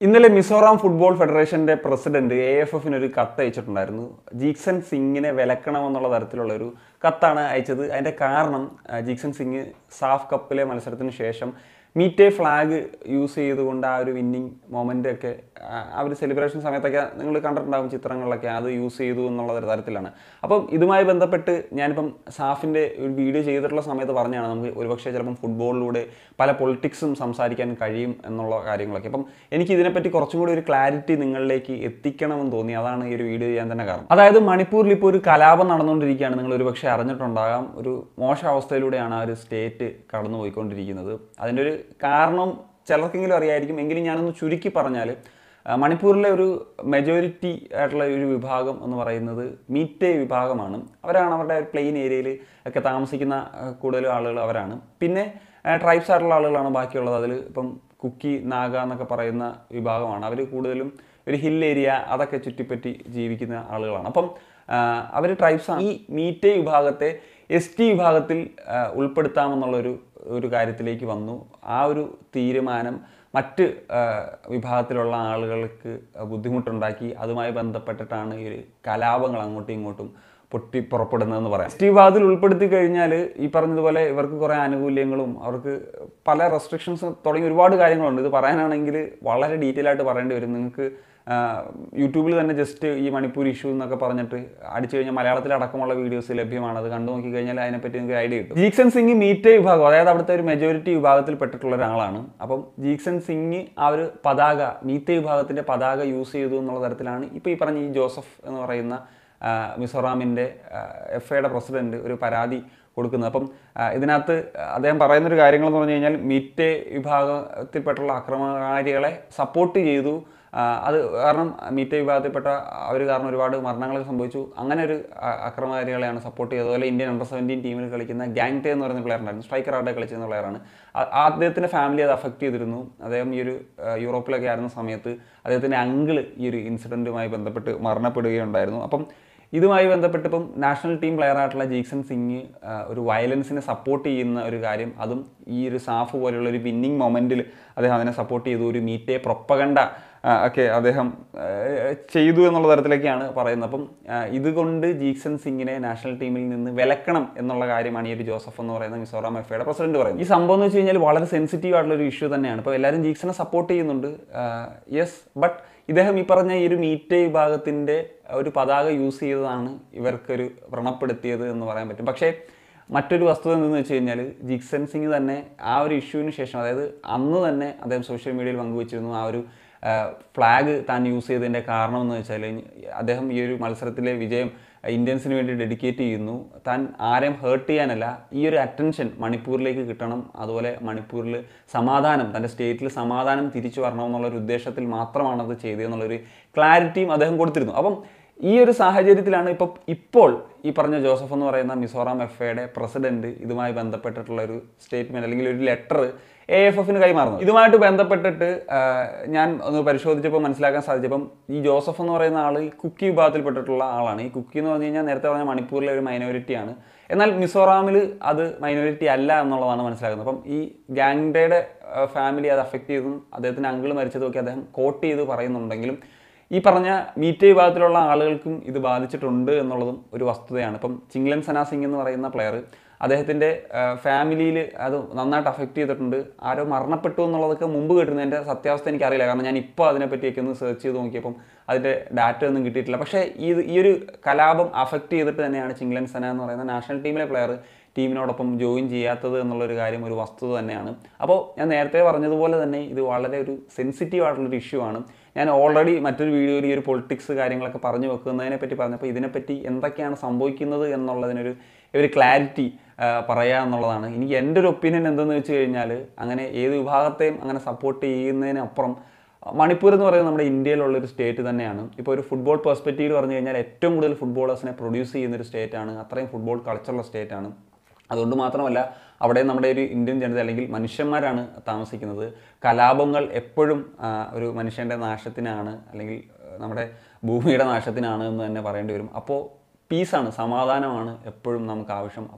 ഇന്നലെ മിസോറാം ഫുട്ബോൾ ഫെഡറേഷന്റെ president A F എഫിന് ഒരു കത്ത് അയച്ചിട്ടുണ്ടായിരുന്നു ജീക്സൺ സിംഗിനെ വിലക്കണമെന്നുള്ള തരത്തിലുള്ള ഒരു കത്താണ് അയച്ചത് അതിന്റെ കാരണം ആ, ജീക്സൺ സിംഗ് സാഫ് കപ്പിലെ മത്സരത്തിന് ശേഷം മീറ്റേ ഫ്ലാഗ് യൂസ് ചെയ്തുകൊണ്ട് ആ ഒരു വിന്നിങ് മൊമെന്റ് ഒക്കെ ആ, ആ ഒരു സെലിബ്രേഷൻ സമയത്തൊക്കെ നിങ്ങൾ കണ്ടിട്ടുണ്ടാകും ചിത്രങ്ങളിലൊക്കെ അത് യൂസ് ചെയ്തു എന്നുള്ള ഒരു തരത്തിലാണ് അപ്പം ഇതുമായി ബന്ധപ്പെട്ട് ഞാനിപ്പം സാഫിന്റെ ഒരു വീഡിയോ ചെയ്തിട്ടുള്ള സമയത്ത് പറഞ്ഞാണ് നമുക്ക് ഒരുപക്ഷെ ചിലപ്പം ഫുട്ബോളിലൂടെ പല പൊളിറ്റിക്സും സംസാരിക്കാൻ കഴിയും എന്നുള്ള കാര്യങ്ങളൊക്കെ അപ്പം എനിക്ക് ഇതിനെപ്പറ്റി കുറച്ചും കൂടി ഒരു ക്ലാരിറ്റി നിങ്ങളിലേക്ക് എത്തിക്കണമെന്ന് തോന്നി അതാണ് ഈ ഒരു വീഡിയോ ചെയ്യാൻ തന്നെ കാരണം അതായത് മണിപ്പൂരിൽ ഇപ്പോൾ ഒരു കലാപം നടന്നുകൊണ്ടിരിക്കുകയാണ് നിങ്ങൾ ഒരുപക്ഷെ അറിഞ്ഞിട്ടുണ്ടാകാം ഒരു മോശ അവസ്ഥയിലൂടെയാണ് ആ ഒരു സ്റ്റേറ്റ് കടന്നു പോയിക്കൊണ്ടിരിക്കുന്നത് അതിൻ്റെ ഒരു കാരണം ചിലർക്കെങ്കിലും അറിയായിരിക്കും എങ്കിലും ഞാനൊന്ന് ചുരുക്കി പറഞ്ഞാൽ ആ, മണിപ്പൂരിലെ ഒരു മെജോറിറ്റി ആയിട്ടുള്ള ഒരു വിഭാഗം എന്ന് പറയുന്നത് മീറ്റേ വിഭാഗമാണ് അവരാണ് അവരുടെ പ്ലെയിൻ ഏരിയയിൽ ഒക്കെ താമസിക്കുന്ന ആ, കൂടുതൽ ആളുകൾ അവരാണ് പിന്നെ ട്രൈബ്സ് ആയിട്ടുള്ള ആളുകളാണ് ബാക്കിയുള്ളത് അതിൽ ഇപ്പം കുക്കി നാഗ എന്നൊക്കെ പറയുന്ന വിഭാഗമാണ് അവർ കൂടുതലും ഒരു ഹിൽ ഏരിയ അതൊക്കെ ചുറ്റിപ്പറ്റി ജീവിക്കുന്ന ആളുകളാണ് അപ്പം അവർ ട്രൈബ്സ് ഈ മീറ്റേ വിഭാഗത്തെ എസ് ടി വിഭാഗത്തിൽ ആ, ഉൾപ്പെടുത്താമെന്നുള്ളൊരു ഒരു കാര്യത്തിലേക്ക് വന്നു ആ ഒരു തീരുമാനം മറ്റ് ആ, വിഭാഗത്തിലുള്ള ആളുകൾക്ക് ബുദ്ധിമുട്ടുണ്ടാക്കി അതുമായി ബന്ധപ്പെട്ടിട്ടാണ് ഈ ഒരു കലാപങ്ങൾ അങ്ങോട്ടും ഇങ്ങോട്ടും പൊട്ടി പുറപ്പെടുന്നതെന്ന് പറയാം എസ് ടി വിഭാഗത്തിൽ ഉൾപ്പെടുത്തി കഴിഞ്ഞാൽ ഈ പറഞ്ഞതുപോലെ ഇവർക്ക് കുറേ ആനുകൂല്യങ്ങളും അവർക്ക് പല റെസ്ട്രിക്ഷൻസ് തുടങ്ങി ഒരുപാട് കാര്യങ്ങളുണ്ട് ഇത് പറയാനാണെങ്കിൽ വളരെ ഡീറ്റെയിൽ ആയിട്ട് പറയേണ്ടി വരും നിങ്ങൾക്ക് യൂട്യൂബിൽ തന്നെ ജസ്റ്റ് ഈ മണിപ്പൂർ ഇഷ്യൂ എന്നൊക്കെ പറഞ്ഞിട്ട് അടിച്ചു കഴിഞ്ഞാൽ മലയാളത്തിൽ അടക്കമുള്ള വീഡിയോസ് ലഭ്യമാണ് അത് കണ്ടു നോക്കി കഴിഞ്ഞാൽ അതിനെപ്പറ്റി നിങ്ങൾക്ക് ഐഡിയ കിട്ടും ജീക്സൺ സിംഗ് മീറ്റേ വിഭാഗം അതായത് അവിടുത്തെ ഒരു മെജോറിറ്റി വിഭാഗത്തിൽ പെട്ടിട്ടുള്ള ഒരാളാണ് അപ്പം ജീക്സൺ സിംഗ് ആ ഒരു പതാക മീറ്റേ വിഭാഗത്തിന്റെ പതാക യൂസ് ചെയ്തു എന്നുള്ള തരത്തിലാണ് ഇപ്പോൾ ഈ പറഞ്ഞ ഈ ജോസഫ് എന്ന് പറയുന്ന ആ, മിസോറാമിൻ്റെ എഫ് ഐയുടെ പ്രസിഡന്റ് ഒരു പരാതി കൊടുക്കുന്നത് അപ്പം ആ, ഇതിനകത്ത് അദ്ദേഹം പറയുന്നൊരു കാര്യങ്ങളെന്ന് പറഞ്ഞു കഴിഞ്ഞാൽ മീറ്റേ വിഭാഗത്തിൽപ്പെട്ടുള്ള അക്രമകാരികളെ സപ്പോർട്ട് ചെയ്തു ആ, അത് കാരണം മീറ്റേ വിഭാഗത്തിൽപ്പെട്ട അവർ കാരണം ഒരുപാട് മരണങ്ങൾ സംഭവിച്ചു അങ്ങനെ ഒരു ആ, അക്രമകാരികളെയാണ് സപ്പോർട്ട് ചെയ്തത് അതുപോലെ ഇന്ത്യൻ അണ്ടർ സെവൻറ്റീൻ ടീമിൽ കളിക്കുന്ന ഗ്യാങ് ടേ എന്ന് പറയുന്ന പ്ലെയർ ഉണ്ടായിരുന്നു സ്ട്രൈക്കർ ആയിട്ട് കളിച്ചിരുന്ന പ്ലെയറാണ് അദ്ദേഹത്തിൻ്റെ ഫാമിലി അത് അഫക്റ്റ് ചെയ്തിരുന്നു അദ്ദേഹം ഈ ഒരു ആ, യൂറോപ്പിലൊക്കെ ആയിരുന്ന സമയത്ത് അദ്ദേഹത്തിൻ്റെ അങ്കിള് ഈ ഒരു ഇൻസിഡൻറ്റുമായി ബന്ധപ്പെട്ട് മരണപ്പെടുകയുണ്ടായിരുന്നു അപ്പം ഇതുമായി ബന്ധപ്പെട്ട് ഇപ്പം നാഷണൽ ടീം പ്ലെയർ ആയിട്ടുള്ള ജീക്സൺ സിംഗ് ആ, ഒരു വയലൻസിനെ സപ്പോർട്ട് ചെയ്യുന്ന ഒരു കാര്യം അതും ഈ ഒരു സാഫ് പോലെയുള്ള ഒരു വിന്നിങ് മൊമെൻറ്റിൽ അദ്ദേഹം അതിനെ സപ്പോർട്ട് ചെയ്തു ഒരു മീറ്റേ പ്രൊപ്പകണ്ട ഒക്കെ അദ്ദേഹം ആ, ചെയ്തു എന്നുള്ള തരത്തിലൊക്കെയാണ് പറയുന്നത് അപ്പം ആ, ഇതുകൊണ്ട് ജീക്സൺ സിംഗിനെ നാഷണൽ ടീമിൽ നിന്ന് വിലക്കണം എന്നുള്ള കാര്യമാണ് ഈ ഒരു ജോസഫ് എന്ന് പറയുന്ന മിസോറാം എഫ് ഐയുടെ പ്രസിഡന്റ് പറയുന്നത് ഈ സംഭവം എന്ന് വെച്ച് കഴിഞ്ഞാൽ വളരെ സെൻസിറ്റീവ് ആയിട്ടുള്ള ഒരു ഇഷ്യൂ തന്നെയാണ് ഇപ്പോൾ എല്ലാവരും ജീക്സനെ സപ്പോർട്ട് ചെയ്യുന്നുണ്ട് യെസ് ബട്ട് ഇദ്ദേഹം ഈ പറഞ്ഞ ഈ ഒരു മീറ്റേ വിഭാഗത്തിൻ്റെ ഒരു പതാക യൂസ് ചെയ്തതാണ് ഇവർക്കൊരു വ്രണപ്പെടുത്തിയത് എന്ന് പറയാൻ പറ്റും പക്ഷേ മറ്റൊരു വസ്തുത എന്തെന്ന് വെച്ച് കഴിഞ്ഞാൽ ജിക്സൺ സിംഗ് തന്നെ ആ ഒരു ഇഷ്യൂവിന് ശേഷം അതായത് അന്ന് തന്നെ അദ്ദേഹം സോഷ്യൽ മീഡിയയിൽ പങ്കുവച്ചിരുന്നു ആ ഒരു ഫ്ലാഗ് താൻ യൂസ് ചെയ്തതിൻ്റെ കാരണം എന്ന് വെച്ചാൽ അദ്ദേഹം ഈ ഒരു മത്സരത്തിലെ വിജയം ഇന്ത്യൻസിന് വേണ്ടി ഡെഡിക്കേറ്റ് ചെയ്യുന്നു താൻ ആരെയും ഹേർട്ട് ചെയ്യാനല്ല ഈ ഒരു അറ്റൻഷൻ മണിപ്പൂരിലേക്ക് കിട്ടണം അതുപോലെ മണിപ്പൂരിൽ സമാധാനം തൻ്റെ സ്റ്റേറ്റിൽ സമാധാനം തിരിച്ചു വരണം എന്നുള്ളൊരു ഉദ്ദേശത്തിൽ മാത്രമാണ് അത് ചെയ്തതെന്നുള്ളൊരു ക്ലാരിറ്റിയും അദ്ദേഹം കൊടുത്തിരുന്നു അപ്പം ഈ ഒരു സാഹചര്യത്തിലാണ് ഇപ്പോൾ ഇപ്പോൾ ഈ പറഞ്ഞ ജോസഫ് എന്ന് പറയുന്ന മിസോറാം എഫ് എയുടെ പ്രസിഡന്റ് ഇതുമായി ബന്ധപ്പെട്ടിട്ടുള്ള ഒരു സ്റ്റേറ്റ്മെന്റ് അല്ലെങ്കിൽ ഒരു ലെറ്റർ എ എഫ് എഫിന് കൈമാറുന്നത് ഇതുമായിട്ട് ബന്ധപ്പെട്ടിട്ട് ആ, ഞാൻ ഒന്ന് പരിശോധിച്ചപ്പോൾ മനസ്സിലാക്കാൻ സാധിച്ചപ്പം ഈ ജോസഫ് എന്ന് പറയുന്ന ആൾ ഈ കുക്കി വിഭാഗത്തിൽപ്പെട്ടിട്ടുള്ള ആളാണ് ഈ കുക്കി എന്ന് പറഞ്ഞു കഴിഞ്ഞാൽ നേരത്തെ പറഞ്ഞ മണിപ്പൂരിലെ ഒരു മൈനോറിറ്റിയാണ് എന്നാൽ മിസോറാമിൽ അത് മൈനോറിറ്റി അല്ല എന്നുള്ളതാണ് മനസ്സിലാക്കുന്നത് അപ്പം ഈ ഗാങ്ഡയുടെ ഫാമിലി അത് അഫക്റ്റ് ചെയ്തും അദ്ദേഹത്തിൻ്റെ അങ്കിൾ മരിച്ചതൊക്കെ അദ്ദേഹം കോട്ട് ചെയ്ത് പറയുന്നുണ്ടെങ്കിലും ഈ പറഞ്ഞ മീറ്റേ വിഭാഗത്തിലുള്ള ആളുകൾക്കും ഇത് ബാധിച്ചിട്ടുണ്ട് എന്നുള്ളതും ഒരു വസ്തുതയാണ് ഇപ്പം ചിങ്ലൻ സന സിംഗ് എന്ന് പറയുന്ന പ്ലെയർ അദ്ദേഹത്തിൻ്റെ ഫാമിലിയിൽ അത് നന്നായിട്ട് അഫക്റ്റ് ചെയ്തിട്ടുണ്ട് ആരോ മരണപ്പെട്ടു എന്നുള്ളതൊക്കെ മുമ്പ് കേട്ടിരുന്നു എൻ്റെ സത്യാവസ്ഥ എനിക്കറിയില്ല കാരണം ഞാൻ ഇപ്പോൾ അതിനെപ്പറ്റിയൊക്കെ ഒന്ന് സെർച്ച് ചെയ്ത് നോക്കിയപ്പം അതിൻ്റെ ഡാറ്റ ഒന്നും കിട്ടിയിട്ടില്ല പക്ഷേ ഈ ഈ ഒരു കലാപം അഫക്റ്റ് ചെയ്തിട്ട് തന്നെയാണ് ചിങ്ലൻ സന എന്ന് പറയുന്ന നാഷണൽ ടീമിലെ പ്ലെയർ ടീമിനോടൊപ്പം ജോയിൻ ചെയ്യാത്തത് എന്നുള്ളൊരു കാര്യം ഒരു വസ്തുത തന്നെയാണ് അപ്പോൾ ഞാൻ നേരത്തെ പറഞ്ഞതുപോലെ തന്നെ ഇത് വളരെ ഒരു സെൻസിറ്റീവ് ആയിട്ടുള്ളൊരു ഇഷ്യൂ ആണ് ഞാൻ ഓൾറെഡി മറ്റൊരു വീഡിയോയിൽ ഈ ഒരു പൊളിറ്റിക്സ് കാര്യങ്ങളൊക്കെ പറഞ്ഞു വെക്കുന്നതിനെ പറ്റി പറഞ്ഞപ്പോൾ ഇതിനെപ്പറ്റി എന്തൊക്കെയാണ് സംഭവിക്കുന്നത് എന്നുള്ളതിനൊരു ഒരു ക്ലാരിറ്റി പറയുക എന്നുള്ളതാണ് എനിക്ക് എൻ്റെ ഒരു ഒപ്പീനിയൻ എന്തെന്ന് വെച്ച് കഴിഞ്ഞാൽ അങ്ങനെ ഏത് വിഭാഗത്തെയും അങ്ങനെ സപ്പോർട്ട് ചെയ്യുന്നതിനപ്പുറം മണിപ്പൂർ എന്ന് പറയുന്നത് നമ്മുടെ ഇന്ത്യയിലുള്ള ഒരു സ്റ്റേറ്റ് തന്നെയാണ് ഇപ്പോൾ ഒരു ഫുട്ബോൾ പെർസ്പെക്റ്റീവ് പറഞ്ഞു കഴിഞ്ഞാൽ ഏറ്റവും കൂടുതൽ ഫുട്ബോളേഴ്സിനെ പ്രൊഡ്യൂസ് ചെയ്യുന്ന ഒരു സ്റ്റേറ്റ് ആണ് അത്രയും ഫുട്ബോൾ കൾച്ചറുള്ള സ്റ്റേറ്റ് ആണ് അതുകൊണ്ട് മാത്രമല്ല അവിടെ നമ്മുടെ ഒരു ഇന്ത്യൻ ജനത അല്ലെങ്കിൽ മനുഷ്യന്മാരാണ് താമസിക്കുന്നത് കലാപങ്ങൾ എപ്പോഴും ആ, ഒരു മനുഷ്യൻ്റെ നാശത്തിനാണ് അല്ലെങ്കിൽ ആ, നമ്മുടെ ഭൂമിയുടെ നാശത്തിനാണ് എന്ന് തന്നെ പറയേണ്ടി വരും അപ്പോൾ പീസാണ് സമാധാനമാണ് എപ്പോഴും നമുക്ക് ആവശ്യം അപ്പം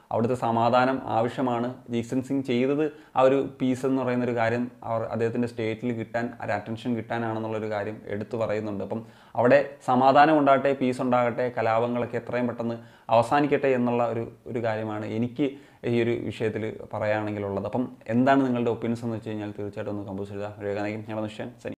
അവിടുത്തെ സമാധാനം ആവശ്യമാണ് ജീക്സൺ സിംഗ് ചെയ്തത് ആ ഒരു പീസ് എന്ന് പറയുന്ന ഒരു കാര്യം അവർ അദ്ദേഹത്തിൻ്റെ സ്റ്റേറ്റിൽ കിട്ടാൻ ഒരു അറ്റൻഷൻ കിട്ടാനാണെന്നുള്ളൊരു കാര്യം എടുത്തു പറയുന്നുണ്ട് അപ്പം അവിടെ സമാധാനം ഉണ്ടാകട്ടെ പീസ് ഉണ്ടാകട്ടെ കലാപങ്ങളൊക്കെ എത്രയും പെട്ടെന്ന് അവസാനിക്കട്ടെ എന്നുള്ള ഒരു ഒരു കാര്യമാണ് എനിക്ക് ഈ ഒരു വിഷയത്തിൽ പറയുകയാണെങ്കിലുള്ളത് അപ്പം എന്താണ് നിങ്ങളുടെ ഒപ്പീനിയൻസ് എന്ന് വെച്ച് കഴിഞ്ഞാൽ തീർച്ചയായിട്ടും ഒന്ന് കമ്പോസ് ചെയ്താൽ രേഖാനായിരിക്കും ഞങ്ങളുടെ നിശ്ചയം സനി